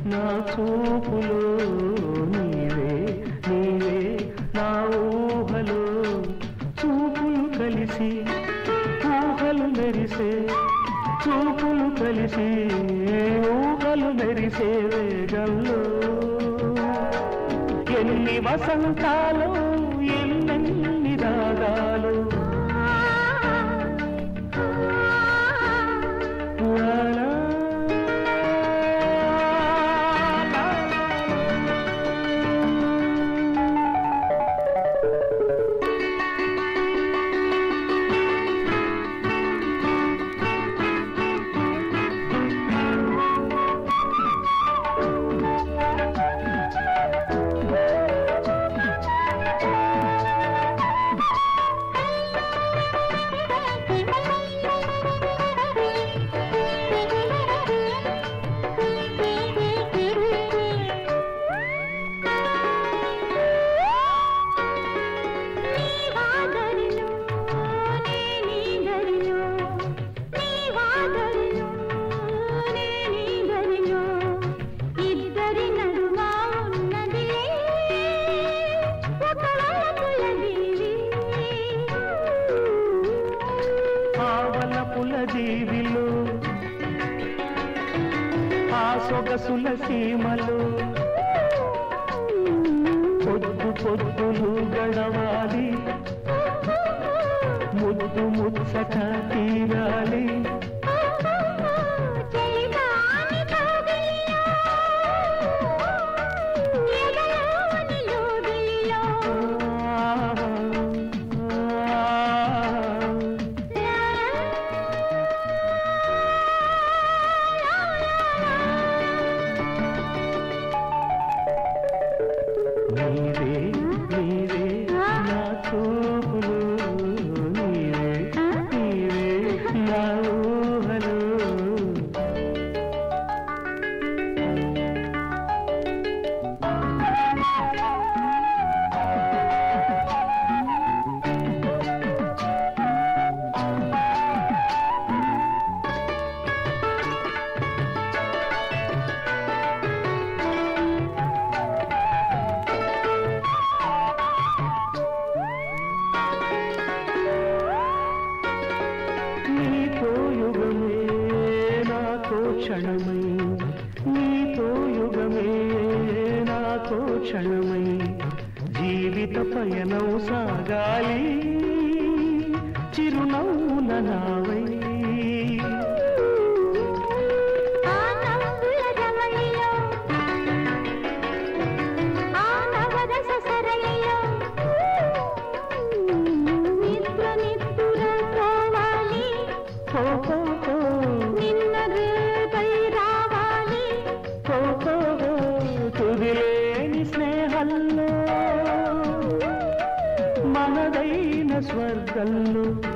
నా చూపులో నీవే నీవే నా ఊహలో చూపులు కలిసి ఊహలు మెరిసే చూపులు కలిసి ఊహలు మెరిసే వేగంలో ఎన్ని వసంతాలు ఎన్నెన్ని రాగాలు లాలా, ఇద్దరి నడుమ ఉన్నదిలే ఒక వలపుల దీవి ఆవల పుల జీవిలో ఆ సొగసుల సీమలో పొద్దు పొద్దులు గడవాలి ముద్దు ముచ్చట తీరాలి చెలిగాని కౌగిలిలో, ఎదలోని లోగిలిలో, నీవే నీవే నా చూపులు నీవే నీవే నా ఊహలు నీతో యుగమే నాతో క్షణమై నీతో యుగమే నాతో క్షణమై జీవిత పయనం సాగాలి చిరునవ్వుల నావై ఆ నవ్వుల రమణిలో, ఆ నవరస సరళిలో, నిద్ర నిద్ర పోవాలి హో హో హో, నిన్న రేపై రావాలి హో హో హో, తుదిలేని స్నేహంలో మనదైన స్వర్గంలో